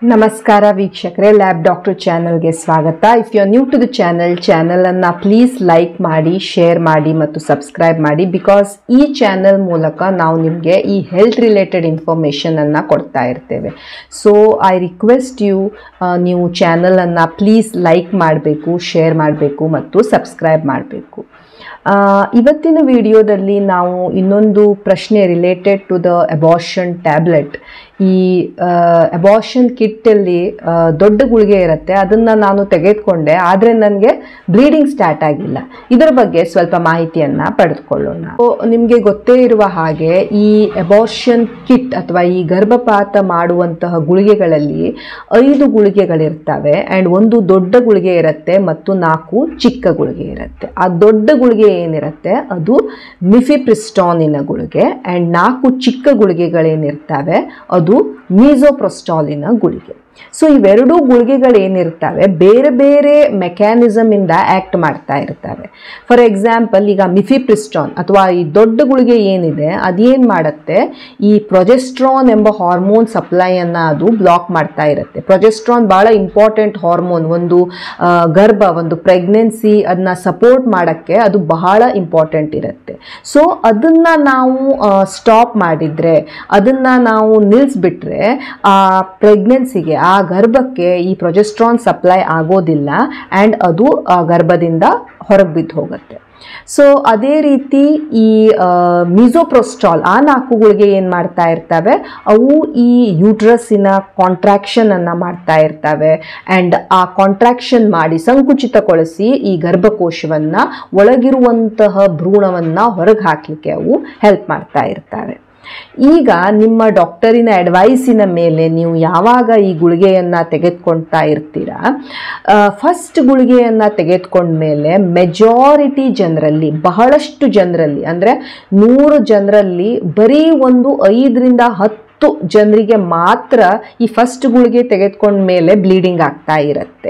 ನಮಸ್ಕಾರ ವೀಕ್ಷಕರೇ lab doctor ಚಾನಲ್ಗೆ ಸ್ವಾಗತ if you are new to the channel ಚಾನಲನ್ನು ಪ್ಲೀಸ್ ಲೈಕ್ ಮಾಡಿ ಶೇರ್ ಮಾಡಿ ಮತ್ತು ಸಬ್ಸ್ಕ್ರೈಬ್ ಮಾಡಿ ಬಿಕಾಸ್ ಈ ಚಾನಲ್ ಮೂಲಕ ನಾವು ನಿಮಗೆ ಈ ಹೆಲ್ತ್ ರಿಲೇಟೆಡ್ ಇನ್ಫಾರ್ಮೇಷನನ್ನು ಕೊಡ್ತಾ ಇರ್ತೇವೆ ಸೊ ಐ ರಿಕ್ವೆಸ್ಟ್ ಯು ನೀವು ಚಾನಲನ್ನು ಪ್ಲೀಸ್ ಲೈಕ್ ಮಾಡಬೇಕು ಶೇರ್ ಮಾಡಬೇಕು ಮತ್ತು ಸಬ್ಸ್ಕ್ರೈಬ್ ಮಾಡಬೇಕು ಆ, ಇವತ್ತಿನ ವಿಡಿಯೋದಲ್ಲಿ ನಾವು ಇನ್ನೊಂದು ಪ್ರಶ್ನೆ related to the abortion tablet ಈ ಅಬಾರ್ಷನ್ ಕಿಟ್ಟಲ್ಲಿ ದೊಡ್ಡ ಗುಳಿಗೆ ಇರುತ್ತೆ ಅದನ್ನು ನಾನು ತೆಗೆದುಕೊಂಡೆ ಆದರೆ ನನಗೆ ಬ್ಲೀಡಿಂಗ್ ಸ್ಟಾರ್ಟ್ ಆಗಿಲ್ಲ ಇದರ ಬಗ್ಗೆ ಸ್ವಲ್ಪ ಮಾಹಿತಿಯನ್ನು ಪಡೆದುಕೊಳ್ಳೋಣ ನಿಮಗೆ ಗೊತ್ತೇ ಇರುವ ಹಾಗೆ ಈ ಅಬಾರ್ಷನ್ ಕಿಟ್ ಅಥವಾ ಈ ಗರ್ಭಪಾತ ಮಾಡುವಂತಹ ಗುಳಿಗೆಗಳಲ್ಲಿ ಐದು ಗುಳಿಗೆಗಳಿರ್ತವೆ ಆ್ಯಂಡ್ ಒಂದು ದೊಡ್ಡ ಗುಳಿಗೆ ಇರುತ್ತೆ ಮತ್ತು ನಾಲ್ಕು ಚಿಕ್ಕ ಗುಳಿಗೆ ಇರುತ್ತೆ ಆ ದೊಡ್ಡ ಗುಳಿಗೆ ಏನಿರುತ್ತೆ ಅದು ಮಿಫಿಪ್ರಿಸ್ಟಾನಿನ ಗುಳಿಗೆ ಆ್ಯಂಡ್ ನಾಲ್ಕು ಚಿಕ್ಕ ಗುಳಿಗೆಗಳೇನಿರ್ತವೆ ಅದು ಮೀಸೋಪ್ರೊಸ್ಟಾಲಿನ ಗುಳಿಗೆ ಸೊ ಇವೆರಡೂ ಗುಳಿಗೆಗಳೇನಿರ್ತವೆ ಬೇರೆ ಬೇರೆ ಮೆಕ್ಯಾನಿಸಮ್ ಇಂದ ಆ್ಯಕ್ಟ್ ಮಾಡ್ತಾ ಇರ್ತವೆ ಫಾರ್ ಎಕ್ಸಾಂಪಲ್ ಈಗ ಮಿಫಿಪ್ರಿಸ್ಟಾನ್ ಅಥವಾ ಈ ದೊಡ್ಡ ಗುಳಿಗೆ ಏನಿದೆ ಅದೇನು ಮಾಡುತ್ತೆ ಈ ಪ್ರೊಜೆಸ್ಟ್ರಾನ್ ಎಂಬ ಹಾರ್ಮೋನ್ ಸಪ್ಲೈಯನ್ನು ಅದು ಬ್ಲಾಕ್ ಮಾಡ್ತಾ ಇರುತ್ತೆ ಪ್ರೊಜೆಸ್ಟ್ರಾನ್ ಭಾಳ ಇಂಪಾರ್ಟೆಂಟ್ ಹಾರ್ಮೋನ್ ಒಂದು ಆ, ಗರ್ಭ ಒಂದು ಪ್ರೆಗ್ನೆನ್ಸಿ ಅದನ್ನ ಸಪೋರ್ಟ್ ಮಾಡೋಕ್ಕೆ ಅದು ಬಹಳ ಇಂಪಾರ್ಟೆಂಟ್ ಇರುತ್ತೆ ಸೊ ಅದನ್ನು ನಾವು ಸ್ಟಾಪ್ ಮಾಡಿದರೆ ಅದನ್ನು ನಾವು ನಿಲ್ಲಿಸ್ಬಿಟ್ರೆ ಆ ಪ್ರೆಗ್ನೆನ್ಸಿಗೆ ಆ ಗರ್ಭಕ್ಕೆ ಈ ಪ್ರೊಜೆಸ್ಟ್ರಾನ್ ಸಪ್ಲೈ ಆಗೋದಿಲ್ಲ ಆ್ಯಂಡ್ ಅದು ಆ ಗರ್ಭದಿಂದ ಹೊರಗೆ ಬಿದ್ದು ಹೋಗುತ್ತೆ ಸೊ ಅದೇ ರೀತಿ ಈ ಮಿಸೋಪ್ರೊಸ್ಟಾಲ್ ಆ ನಾಲ್ಕುಗಳಿಗೆ ಏನು ಮಾಡ್ತಾ ಇರ್ತವೆ ಅವು ಈ ಯೂಟ್ರಸ್ಸಿನ ಕಾಂಟ್ರಾಕ್ಷನ್ ಅನ್ನ ಮಾಡ್ತಾ ಇರ್ತವೆ ಆ್ಯಂಡ್ ಆ ಕಾಂಟ್ರಾಕ್ಷನ್ ಮಾಡಿ ಸಂಕುಚಿತಗೊಳಿಸಿ ಈ ಗರ್ಭಕೋಶವನ್ನ ಒಳಗಿರುವಂತಹ ಭ್ರೂಣವನ್ನ ಹೊರಗೆ ಹಾಕಲಿಕ್ಕೆ ಅವು ಹೆಲ್ಪ್ ಮಾಡ್ತಾ ಇರ್ತವೆ ಈಗ ನಿಮ್ಮ ಡಾಕ್ಟರಿನ ಅಡ್ವೈಸಿನ ಮೇಲೆ ನೀವು ಯಾವಾಗ ಈ ಗುಳಿಗೆಯನ್ನು ತೆಗೆದುಕೊಳ್ತಾ ಇರ್ತೀರಾ ಫಸ್ಟ್ ಗುಳಿಗೆಯನ್ನು ತೆಗೆದುಕೊಂಡ್ಮೇಲೆ ಮೆಜಾರಿಟಿ ಜನರಲ್ಲಿ ಬಹಳಷ್ಟು ಜನರಲ್ಲಿ ಅಂದರೆ ನೂರು ಜನರಲ್ಲಿ ಬರೀ ಒಂದು ಐದರಿಂದ ಹತ್ತು ಜನರಿಗೆ ಮಾತ್ರ ಈ ಫಸ್ಟ್ ಗುಳಿಗೆ ತೆಗೆದುಕೊಂಡ ಮೇಲೆ ಬ್ಲೀಡಿಂಗ್ ಆಗ್ತಾ ಇರುತ್ತೆ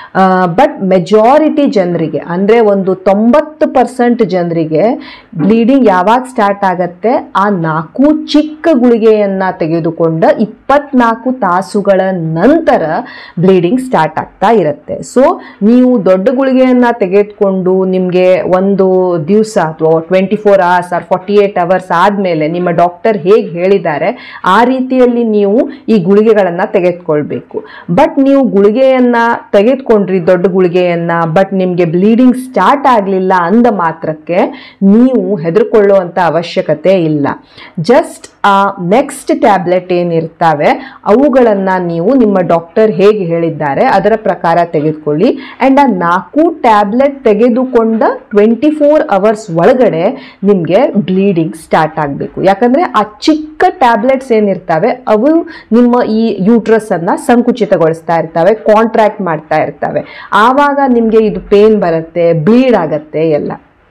ಬಟ್ ಮೆಜಾರಿಟಿ ಜನರಿಗೆ ಅಂದರೆ ಒಂದು ತೊಂಬತ್ತು ಪರ್ಸೆಂಟ್ ಜನರಿಗೆ ಬ್ಲೀಡಿಂಗ್ ಯಾವಾಗ ಸ್ಟಾರ್ಟ್ ಆಗತ್ತೆ ಆ ನಾಲ್ಕು ಚಿಕ್ಕ ಗುಳಿಗೆಯನ್ನು ತೆಗೆದುಕೊಂಡ ಇಪ್ಪತ್ನಾಲ್ಕು ತಾಸುಗಳ ನಂತರ ಬ್ಲೀಡಿಂಗ್ ಸ್ಟಾರ್ಟ್ ಆಗ್ತಾ ಇರುತ್ತೆ ಸೊ ನೀವು ದೊಡ್ಡ ಗುಳಿಗೆಯನ್ನು ತೆಗೆದುಕೊಂಡು ನಿಮಗೆ ಒಂದು ದಿವಸ ಅಥವಾ twenty four hours or forty eight hours ಆದಮೇಲೆ ನಿಮ್ಮ ಡಾಕ್ಟರ್ ಹೇಗೆ ಹೇಳಿದ್ದಾರೆ ಆ ರೀತಿಯಲ್ಲಿ ನೀವು ಈ ಗುಳಿಗೆಗಳನ್ನು ತೆಗೆದುಕೊಳ್ಬೇಕು ಬಟ್ ನೀವು ಗುಳಿಗೆಯನ್ನು ತೆಗೆದುಕೊಂಡ್ರಿ ದೊಡ್ಡ ಗುಳಿಗೆಯನ್ನು ಬಟ್ ನಿಮಗೆ ಬ್ಲೀಡಿಂಗ್ ಸ್ಟಾರ್ಟ್ ಆಗಲಿಲ್ಲ ಅಂದ ಮಾತ್ರಕ್ಕೆ ನೀವು ಹೆದರ್ಕೊಳ್ಳುವಂಥ ಅವಶ್ಯಕತೆ ಇಲ್ಲ ಜಸ್ಟ್ ಆ ನೆಕ್ಸ್ಟ್ ಟ್ಯಾಬ್ಲೆಟ್ ಏನಿರ್ತವೆ ಅವುಗಳನ್ನು ನೀವು ನಿಮ್ಮ ಡಾಕ್ಟರ್ ಹೇಗೆ ಹೇಳಿದ್ದಾರೆ ಅದರ ಪ್ರಕಾರ ತೆಗೆದುಕೊಳ್ಳಿ ಆ್ಯಂಡ್ ಆ ನಾಲ್ಕು ಟ್ಯಾಬ್ಲೆಟ್ ತೆಗೆದುಕೊಂಡ ಟ್ವೆಂಟಿ ಫೋರ್ ಅವರ್ಸ್ ಒಳಗಡೆ ನಿಮಗೆ ಬ್ಲೀಡಿಂಗ್ ಸ್ಟಾರ್ಟ್ ಆಗಬೇಕು ಯಾಕಂದರೆ ಆ ಚಿಕ್ಕ ಟ್ಯಾಬ್ಲೆಟ್ಸ್ ಏನಿರ್ತವೆ ಅವು ನಿಮ್ಮ ಈ ಯೂಟ್ರಸ್ಸನ್ನು ಸಂಕುಚಿತಗೊಳಿಸ್ತಾ ಇರ್ತವೆ ಕಾಂಟ್ರಾಕ್ಟ್ ಮಾಡ್ತಾ ಇರ್ತವೆ ಆವಾಗ ನಿಮಗೆ ಇದು ಪೇನ್ ಬರುತ್ತೆ ಬ್ಲೀಡ್ ಆಗತ್ತೆ ಎಲ್ಲ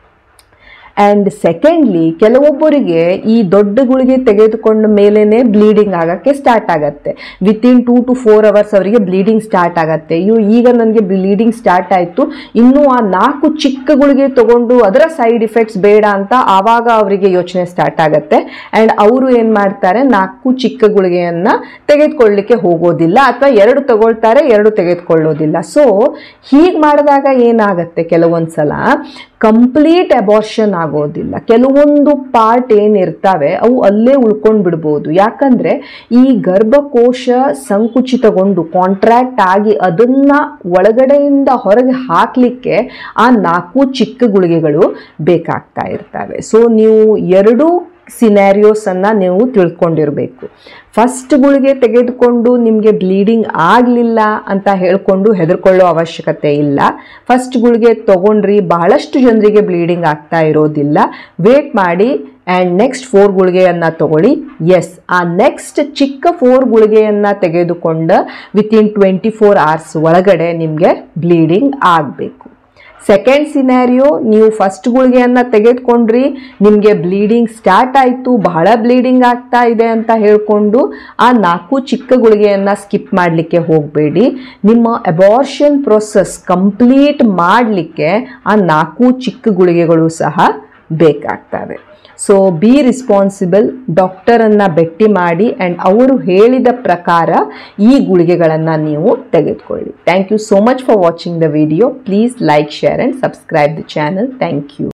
ಆ್ಯಂಡ್ ಸೆಕೆಂಡ್ಲಿ ಕೆಲವೊಬ್ಬರಿಗೆ ಈ ದೊಡ್ಡ ಗುಳಿಗೆ ತೆಗೆದುಕೊಂಡ ಮೇಲೇ ಬ್ಲೀಡಿಂಗ್ ಆಗೋಕ್ಕೆ ಸ್ಟಾರ್ಟ್ ಆಗುತ್ತೆ within two to four hours ಅವರಿಗೆ ಬ್ಲೀಡಿಂಗ್ ಸ್ಟಾರ್ಟ್ ಆಗುತ್ತೆ ಅಯ್ಯೋ ಈಗ ನನಗೆ ಬ್ಲೀಡಿಂಗ್ ಸ್ಟಾರ್ಟ್ ಆಯಿತು ಇನ್ನೂ ಆ ನಾಲ್ಕು ಚಿಕ್ಕ ಗುಳಿಗೆ ತಗೊಂಡು ಅದರ ಸೈಡ್ ಇಫೆಕ್ಟ್ಸ್ ಬೇಡ ಅಂತ ಆವಾಗ ಅವರಿಗೆ ಯೋಚನೆ ಸ್ಟಾರ್ಟ್ ಆಗುತ್ತೆ ಆ್ಯಂಡ್ ಅವರು ಏನು ಮಾಡ್ತಾರೆ ನಾಲ್ಕು ಚಿಕ್ಕ ಗುಳಿಗೆಯನ್ನು ತೆಗೆದುಕೊಳ್ಳಿಕ್ಕೆ ಹೋಗೋದಿಲ್ಲ ಅಥವಾ ಎರಡು ತಗೊಳ್ತಾರೆ ಎರಡು ತೆಗೆದುಕೊಳ್ಳೋದಿಲ್ಲ ಸೊ ಹೀಗೆ ಮಾಡಿದಾಗ ಏನಾಗುತ್ತೆ ಕೆಲವೊಂದು ಸಲ ಕಂಪ್ಲೀಟ್ ಅಬಾರ್ಷನ್ ಆಗೋದಿಲ್ಲ ಕೆಲವೊಂದು ಪಾರ್ಟ್ ಏನಿರ್ತವೆ ಅವು ಅಲ್ಲೇ ಉಳ್ಕೊಂಡು ಬಿಡ್ಬೋದು ಯಾಕಂದರೆ ಈ ಗರ್ಭಕೋಶ ಸಂಕುಚಿತಗೊಂಡು ಕಾಂಟ್ರಾಕ್ಟ್ ಆಗಿ ಅದನ್ನು ಒಳಗಡೆಯಿಂದ ಹೊರಗೆ ಹಾಕಲಿಕ್ಕೆ ಆ ನಾಲ್ಕು ಚಿಕ್ಕ ಗುಳಿಗೆಗಳು ಬೇಕಾಗ್ತಾ ಇರ್ತವೆ ಸೊ ನೀವು ಎರಡೂ ಸಿನ್ಯಾರಿಯೋಸನ್ನು ನೀವು ತಿಳ್ಕೊಂಡಿರಬೇಕು ಫಸ್ಟ್ ಗುಳಿಗೆ ತೆಗೆದುಕೊಂಡು ನಿಮಗೆ ಬ್ಲೀಡಿಂಗ್ ಆಗಲಿಲ್ಲ ಅಂತ ಹೇಳ್ಕೊಂಡು ಹೆದರ್ಕೊಳ್ಳೋ ಅವಶ್ಯಕತೆ ಇಲ್ಲ ಫಸ್ಟ್ ಗುಳಿಗೆ ತೊಗೊಂಡ್ರಿ ಬಹಳಷ್ಟು ಜನರಿಗೆ ಬ್ಲೀಡಿಂಗ್ ಆಗ್ತಾ ಇರೋದಿಲ್ಲ ವೇಟ್ ಮಾಡಿ ಆ್ಯಂಡ್ ನೆಕ್ಸ್ಟ್ ಫೋರ್ ಗುಳಿಗೆಯನ್ನು ತಗೊಳ್ಳಿ ಎಸ್ ಆ ನೆಕ್ಸ್ಟ್ ಚಿಕ್ಕ ಫೋರ್ ಗುಳಿಗೆಯನ್ನು ತೆಗೆದುಕೊಂಡ ವಿತಿನ್ ಟ್ವೆಂಟಿ ಫೋರ್ ಅವರ್ಸ್ ಒಳಗಡೆ ನಿಮಗೆ ಬ್ಲೀಡಿಂಗ್ ಆಗಬೇಕು ಸೆಕೆಂಡ್ ಸಿನ್ಯಾರಿಯೋ ನೀವು ಫಸ್ಟ್ ಗುಳಿಗೆಯನ್ನು ತೆಗೆದುಕೊಂಡ್ರಿ ನಿಮಗೆ ಬ್ಲೀಡಿಂಗ್ ಸ್ಟಾರ್ಟ್ ಆಯಿತು ಬಹಳ ಬ್ಲೀಡಿಂಗ್ ಆಗ್ತಾ ಇದೆ ಅಂತ ಹೇಳ್ಕೊಂಡು ಆ ನಾಲ್ಕು ಚಿಕ್ಕ ಗುಳಿಗೆಯನ್ನು ಸ್ಕಿಪ್ ಮಾಡಲಿಕ್ಕೆ ಹೋಗಬೇಡಿ ನಿಮ್ಮ ಅಬಾರ್ಷನ್ ಪ್ರೊಸೆಸ್ ಕಂಪ್ಲೀಟ್ ಮಾಡಲಿಕ್ಕೆ ಆ ನಾಲ್ಕು ಚಿಕ್ಕ ಗುಳಿಗೆಗಳು ಸಹ ಬೇಕಾಗ್ತವೆ ಸೊ ಬಿ ರಿಸ್ಪಾನ್ಸಿಬಲ್ ಡಾಕ್ಟರನ್ನು ಭೇಟಿ ಮಾಡಿ ಆ್ಯಂಡ್ ಅವರು ಹೇಳಿದ ಪ್ರಕಾರ ಈ ಗುಳಿಗೆಗಳನ್ನು ನೀವು ತೆಗೆದುಕೊಳ್ಳಿ thank you so much for watching the video please like share and subscribe the channel thank you